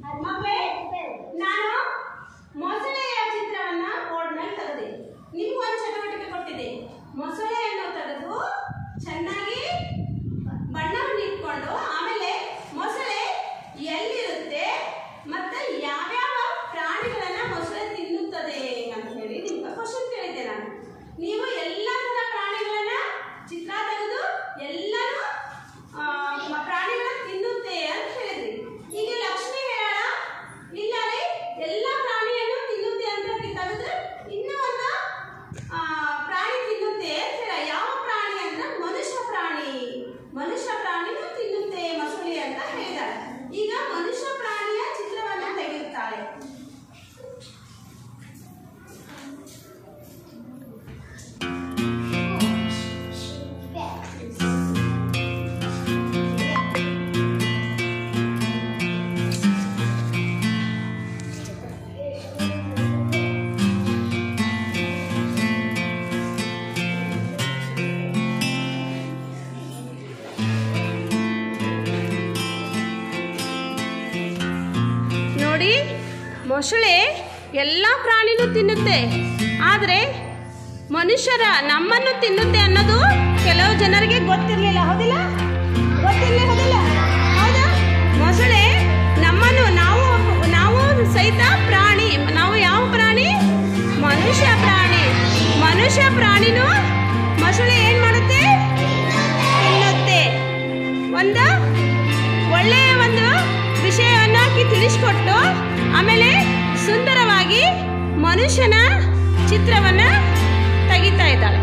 ಮಕ್ಕಳೇ ನಾನು ಮೊಸಳೆಯ ಚಿತ್ರವನ್ನ ಬೋರ್ಡ್ನಲ್ಲಿ ತೆಗೆದೆ ನಿಮ್ಗೂ ಒಂದು ಚಟುವಟಿಕೆ ಕೊಟ್ಟಿದೆ ಮೊಸಳೆಯನ್ನು ತೆಗೆದು ಚೆನ್ನಾಗಿ ಬಣ್ಣವನ್ನು ಇಟ್ಕೊಂಡು ಆಮೇಲೆ ಮೊಸಳೆ ಎಲ್ಲಿರುತ್ತೆ ಮತ್ತೆ ಯಾವ್ಯಾವ ಪ್ರಾಣಿಗಳನ್ನ ಮೊಸಳೆ ತಿನ್ನುತ್ತದೆ ಅಂತ ಹೇಳಿ ನಿಮ್ಗೆ ಕ್ವಶನ್ ಕೇಳಿದ್ದೆ ನಾನು ನೀವು ಎಲ್ಲ ಥರ ಪ್ರಾಣಿಗಳನ್ನ ಚಿತ್ರ ತೆಗೆದು ಎಲ್ಲರೂ ಆ, ಮ- ಪ್ರಾಣಿಗಳನ್ನ ತಿನ್ನುತ್ತೆ ಅಂತ ಹೇಳಿದ್ರಿ ಈಗ ಲಕ್ಷ್ಮಿ ಹೇಳ ಇಲ್ಲ ರೀ ಎಲ್ಲ ಪ್ರಾಣಿಯನ್ನು ತಿನ್ನುತ್ತೆ ಅಂತ ತೆಗೆದ್ರೆ ಇನ್ನೂ ಒಂದು ಆ, ಪ್ರಾಣಿ ತಿನ್ನುತ್ತೆ ಅಂತ ಹೇಳ ಯಾವ ಪ್ರಾಣಿ ಅಂದ್ರೆ ಮನುಷ್ಯ ಪ್ರಾಣಿ ಮನುಷ್ಯ ಪ್ರಾಣಿನೂ ತಿನ್ನುತ್ತೆ ಮೊಸಳೆ ಅಂತ ಹೇಳಿದಾಳೆ ಈಗ ಮನುಷ್ಯ ಪ್ರಾಣಿಯ ಚಿತ್ರವನ್ನ ತೆಗೆಯುತ್ತಾಳೆ ನೋಡಿ ಮೊಸಳೆ ಎಲ್ಲ ಪ್ರಾಣಿನೂ ತಿನ್ನುತ್ತೆ ಆದರೆ ಮನುಷ್ಯರ ನಮ್ಮನ್ನು ತಿನ್ನುತ್ತೆ ಅನ್ನೋದು ಕೆಲವು ಜನರಿಗೆ ಗೊತ್ತಿರಲಿಲ್ಲ ಹೌದಿಲ್ಲ ಗೊತ್ತಿರಲಿಲ್ಲ ಹೌದಿಲ್ಲ ಹೌದಾ ಮೊಸಳೆ ನಮ್ಮನ್ನು ನಾವು ನಾವು ಸಹಿತ ಪ್ರಾಣಿ ನಾವು ಯಾವ ಪ್ರಾಣಿ ಮನುಷ್ಯ ಪ್ರಾಣಿ ಮನುಷ್ಯ ಪ್ರಾಣಿನೂ ಮೊಸಳೆ ಏನು ಮಾಡುತ್ತೆ ತಿನ್ನುತ್ತೆ ಒಂದು ಒಳ್ಳೆಯ ಒಂದು ವಿಷಯವನ್ನು ಆಕಿ ತಿಳಿಸ್ಕೊಟ್ಟು ಆಮೇಲೆ ಸುಂದರವಾಗಿ ಮನುಷ್ಯನ ಚಿತ್ರವನ್ನ ತೆಗಿತಾ ಇದ್ದಾಳೆ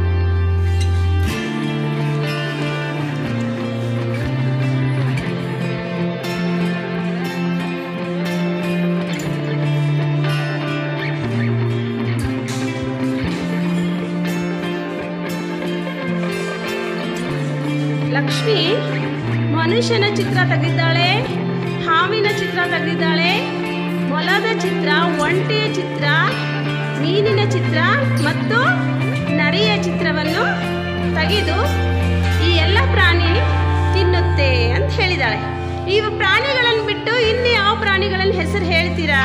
ಲಕ್ಷ್ಮಿ ಮನುಷ್ಯನ ಚಿತ್ರ ತೆಗೆದಿದ್ದಾಳೆ ಹಾವಿನ ಚಿತ್ರ ತೆಗೆದಿದ್ದಾಳೆ ಮೊಲದ ಚಿತ್ರ ಒಂಟೆಯ ಚಿತ್ರ ಮೀನಿನ ಚಿತ್ರ ಮತ್ತು ನರಿಯ ಚಿತ್ರವನ್ನು ತೆಗೆದು ಈ ಎಲ್ಲ ಪ್ರಾಣಿ ತಿನ್ನುತ್ತೆ ಅಂತ ಹೇಳಿದಾಳೆ ಈ ಪ್ರಾಣಿಗಳನ್ನು ಬಿಟ್ಟು ಇನ್ನು ಯಾವ ಪ್ರಾಣಿಗಳನ್ನು ಹೆಸರು ಹೇಳ್ತೀರಾ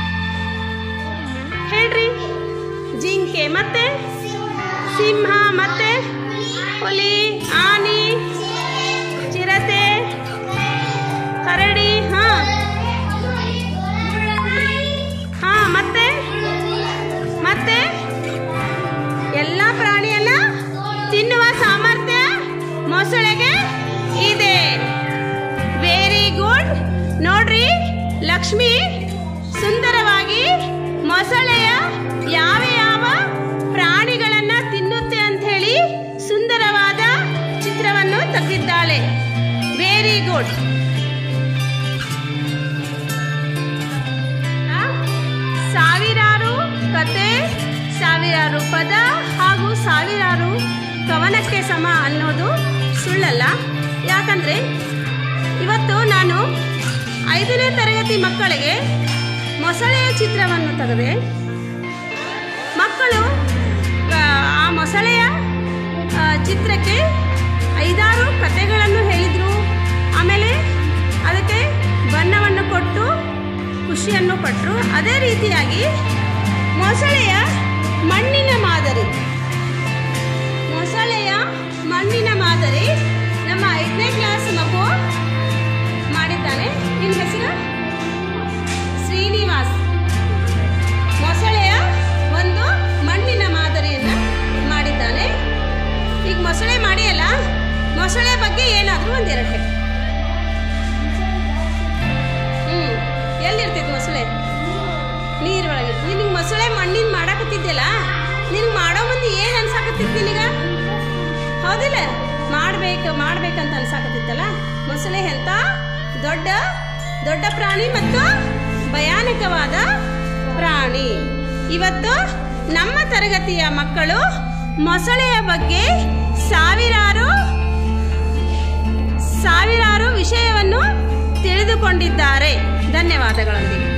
ಹೇಳ್ರಿ ಜಿಂಕೆ ಮತ್ತೆ ಸಿಂಹ ಮತ್ತೆ ಹುಲಿ ಆನೆ ಚಿರತೆ ಕರಡಿ ಹಾ ಹಾ ಮತ್ತೆ ಮತ್ತೆ ಎಲ್ಲ ಪ್ರಾಣಿಯನ್ನ ತಿನ್ನುವ ಸಾಮರ್ಥ್ಯ ಮೊಸಳೆಗೆ ಇದೆ ವೆರಿ ಗುಡ್ ನೋಡ್ರಿ ಲಕ್ಷ್ಮಿ ಸುಂದರವಾಗಿ ಮೊಸಳೆಯ ಯಾವ ಯಾವ ಪ್ರಾಣಿಗಳನ್ನ ತಿನ್ನುತ್ತೆ ಅಂತ ಹೇಳಿ ಸುಂದರವಾದ ಚಿತ್ರವನ್ನು ತೆಗೆದಿದ್ದಾಳೆ ವೆರಿ ಗುಡ್ ಸಾವಿರಾರು ಕತೆ ಸಾವಿರಾರು ಪದ ಹಾಗೂ ಸಾವಿರಾರು ಕವನಕ್ಕೆ ಸಮ ಅನ್ನೋದು ಸುಳ್ಳಲ್ಲ ಯಾಕಂದ್ರೆ ಇವತ್ತು ನಾನು ಐದನೇ ತರಗತಿ ಮಕ್ಕಳಿಗೆ ಮೊಸಳೆಯ ಚಿತ್ರವನ್ನು ತೆಗೆದೆ ಮಕ್ಕಳು ಆ, ಆ ಮೊಸಳೆಯ ಆ, ಚಿತ್ರಕ್ಕೆ ಐದಾರು ಕತೆಗಳನ್ನು ಹೇಳಿದರು ಆಮೇಲೆ ಅದಕ್ಕೆ ಬಣ್ಣವನ್ನು ಕೊಟ್ಟು ಖುಷಿಯನ್ನು ಪಟ್ಟರು ಅದೇ ರೀತಿಯಾಗಿ ಮೊಸಳೆಯ ಮಣ್ಣಿನ ಮಾದರಿ ಮೊಸಳೆಯ ಮಣ್ಣಿನ ಮಾದರಿ ನಮ್ಮ ಐದನೇ ಕ್ಲಾಸ್ ಮಗು ಮಾಡಿದ್ದಾನೆ ನಿನ್ನ ಹೆಸರು ಶ್ರೀನಿವಾಸ್ ಮೊಸಳೆಯ ಒಂದು ಮಣ್ಣಿನ ಮಾದರಿಯನ್ನ ಮಾಡಿದ್ದಾನೆ ಈಗ ಮೊಸಳೆ ಮಾಡಿಯಲ್ಲ ಮೊಸಳೆ ಬಗ್ಗೆ ಏನಾದರೂ ಒಂದೆರಡು ಹೇಳಿ ಹ್ಮ್ ಎಲ್ಲಿರ್ತೈತಿ ಮೊಸಳೆ ನೀರೊಳಗೆ ನಿನಗೆ ಮೊಸಳೆ ಮಣ್ಣಿನ ಮಾಡಾಕತ್ತಿದ್ಯಲ್ಲ ನಿನಗೆ ಮಾಡೋ ಮುಂದೆ ಏನು ಅನ್ಸಾಕತ್ತಿತ್ತು ನಿನಗ ಹೌದಿಲ್ಲ ಮಾಡ್ಬೇಕು ಮಾಡ್ಬೇಕಂತ ಅನ್ಸಾಕತ್ತಿತ್ತಲ್ಲ ಮೊಸಳೆ ಎಂತ ದೊಡ್ಡ ದೊಡ್ಡ ಪ್ರಾಣಿ ಮತ್ತು ಭಯಾನಕವಾದ ಪ್ರಾಣಿ ಇವತ್ತು ನಮ್ಮ ತರಗತಿಯ ಮಕ್ಕಳು ಮೊಸಳೆಯ ಬಗ್ಗೆ ಸಾವಿರಾರು ಸಾವಿರಾರು ವಿಷಯವನ್ನು ತಿಳಿದುಕೊಂಡಿದ್ದಾರೆ ಧನ್ಯವಾದಗಳೊಂದಿಗೆ